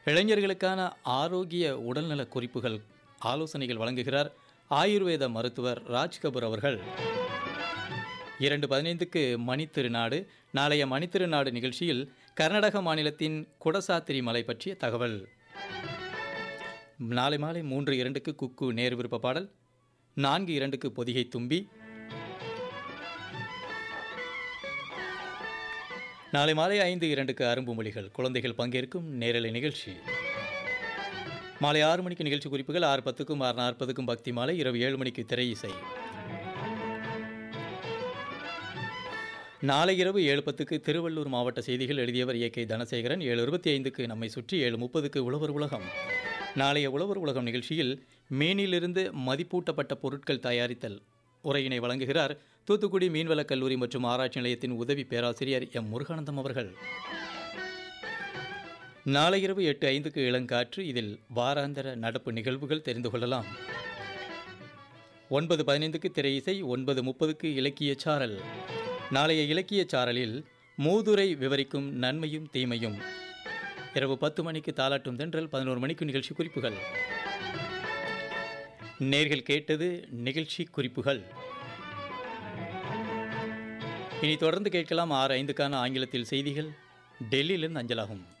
இளைஞர்களுக்கான ஆரோக்கிய உடல்நல குறிப்புகள் ஆலோசனைகள் வழங்குகிறார் ஆயுர்வேத மருத்துவர் ராஜ் கபூர் அவர்கள் இரண்டு பதினைந்துக்கு மணித்திருநாடு நாளைய மணித்திருநாடு நிகழ்ச்சியில் கர்நாடக மாநிலத்தின் குடசாத்திரி மலை பற்றிய தகவல் நாளை மாலை மூன்று இரண்டுக்கு குக்கு நேர் விருப்ப பாடல் நான்கு இரண்டுக்கு பொதிகை தும்பி நாளை மாலை ஐந்து இரண்டுக்கு அரும்பு மொழிகள் குழந்தைகள் பங்கேற்கும் நேரலை நிகழ்ச்சி மாலை ஆறு மணிக்கு நிகழ்ச்சி குறிப்புகள் ஆறு பத்துக்கும் ஆறு நாற்பதுக்கும் பக்தி மாலை இரவு ஏழு மணிக்கு திரை இசை நாளை இரவு ஏழு பத்துக்கு திருவள்ளூர் மாவட்ட செய்திகள் எழுதியவர் ஏ கே தனசேகரன் ஏழு இருபத்தி ஐந்துக்கு நம்மை சுற்றி ஏழு முப்பதுக்கு உழவர் உலகம் நாளைய உழவர் உலகம் நிகழ்ச்சியில் மீனிலிருந்து மதிப்பூட்டப்பட்ட பொருட்கள் தயாரித்தல் உரையினை வழங்குகிறார் தூத்துக்குடி மீன்வளக் கல்லூரி மற்றும் ஆராய்ச்சி நிலையத்தின் உதவி பேராசிரியர் எம் முருகானந்தம் அவர்கள் நாளை இரவு எட்டு ஐந்துக்கு இளங்காற்று இதில் வாராந்தர நடப்பு நிகழ்வுகள் தெரிந்து கொள்ளலாம் ஒன்பது பதினைந்துக்கு திரை இசை ஒன்பது முப்பதுக்கு இலக்கிய சாரல் நாளைய இலக்கிய சாரலில் மூதுரை விவரிக்கும் நன்மையும் தீமையும் இரவு பத்து மணிக்கு தாலாட்டும் தென்றல் பதினோரு மணிக்கு நிகழ்ச்சி குறிப்புகள் நேர்கள் கேட்டது நிகழ்ச்சி குறிப்புகள் இனி தொடர்ந்து கேட்கலாம் ஆறு ஐந்துக்கான ஆங்கிலத்தில் செய்திகள் டெல்லியிலிருந்து அஞ்சலாகும்